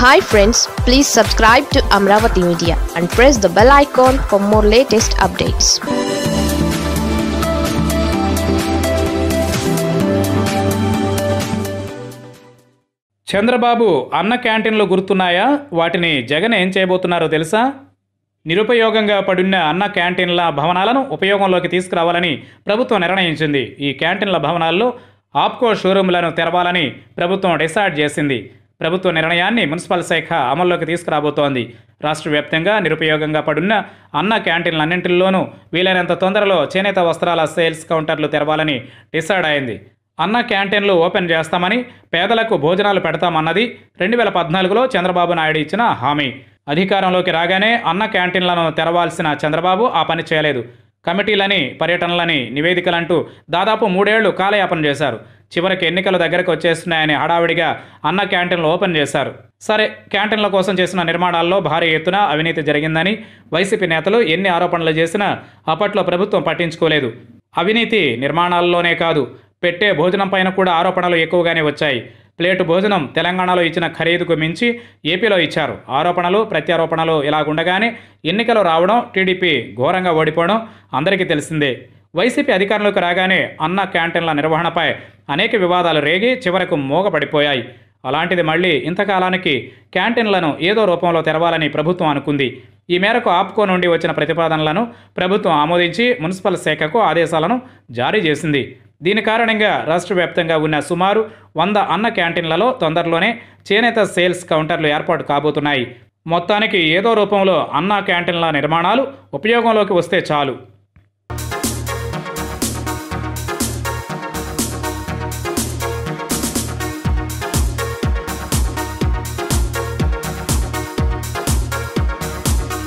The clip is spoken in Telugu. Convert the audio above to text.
hi friends please subscribe to Amaravati media and press the bell icon for more latest updates Chandrababu అన్న క్యాంటీన్లు గుర్తున్నాయా వాటిని జగన్ ఏం చేయబోతున్నారో తెలుసా నిరుపయోగంగా పడున్న అన్న క్యాంటీన్ల భవనాలను ఉపయోగంలోకి తీసుకురావాలని ప్రభుత్వం నిర్ణయించింది ఈ క్యాంటీన్ల భవనాల్లో ఆప్కో షోరూంలను తెరవాలని ప్రభుత్వం డిసైడ్ చేసింది ప్రభుత్వ నిర్ణయాన్ని మున్సిపల్ శాఖ అమల్లోకి తీసుకురాబోతోంది రాష్ట్ర వ్యాప్తంగా నిరుపయోగంగా పడున్న అన్న క్యాంటీన్లన్నింటిలోనూ వీలైనంత తొందరలో చేనేత వస్త్రాల సేల్స్ కౌంటర్లు తెరవాలని డిసైడ్ అయింది అన్న క్యాంటీన్లు ఓపెన్ చేస్తామని పేదలకు భోజనాలు పెడతామన్నది రెండు వేల పద్నాలుగులో చంద్రబాబు నాయుడు ఇచ్చిన హామీ అధికారంలోకి రాగానే అన్న క్యాంటీన్లను తెరవాల్సిన చంద్రబాబు ఆ పని చేయలేదు కమిటీలని పర్యటనలని నివేదికలంటూ దాదాపు మూడేళ్లు కాలయాపన చేశారు చివరికి ఎన్నికలు దగ్గరకు వచ్చేస్తున్నాయని హడావిడిగా అన్న క్యాంటీన్లు ఓపెన్ చేశారు సరే క్యాంటీన్ల కోసం చేసిన నిర్మాణాల్లో భారీ ఎత్తున అవినీతి జరిగిందని వైసీపీ నేతలు ఎన్ని ఆరోపణలు చేసినా అప్పట్లో ప్రభుత్వం పట్టించుకోలేదు అవినీతి నిర్మాణాల్లోనే కాదు పెట్టే భోజనం పైన కూడా ఆరోపణలు ఎక్కువగానే వచ్చాయి ప్లేటు భోజనం తెలంగాణలో ఇచ్చిన ఖరీదుకు మించి ఏపీలో ఇచ్చారు ఆరోపణలు ప్రత్యారోపణలు ఇలాగుండగానే ఎన్నికలు రావడం టీడీపీ ఘోరంగా ఓడిపోవడం అందరికీ తెలిసిందే వైసీపీ అధికారంలోకి రాగానే అన్న క్యాంటీన్ల నిర్వహణపై అనేక వివాదాలు రేగి చివరకు మూగపడిపోయాయి అలాంటిది మళ్ళీ ఇంతకాలానికి క్యాంటీన్లను ఏదో రూపంలో తెరవాలని ప్రభుత్వం అనుకుంది ఈ మేరకు ఆప్కో నుండి వచ్చిన ప్రతిపాదనలను ప్రభుత్వం ఆమోదించి మున్సిపల్ శాఖకు ఆదేశాలను జారీ చేసింది దీని కారణంగా రాష్ట్ర వ్యాప్తంగా ఉన్న సుమారు వంద అన్న క్యాంటీన్లలో తొందరలోనే చేనేత సేల్స్ కౌంటర్లు ఏర్పాటు కాబోతున్నాయి మొత్తానికి ఏదో రూపంలో అన్న క్యాంటీన్ల నిర్మాణాలు ఉపయోగంలోకి వస్తే చాలు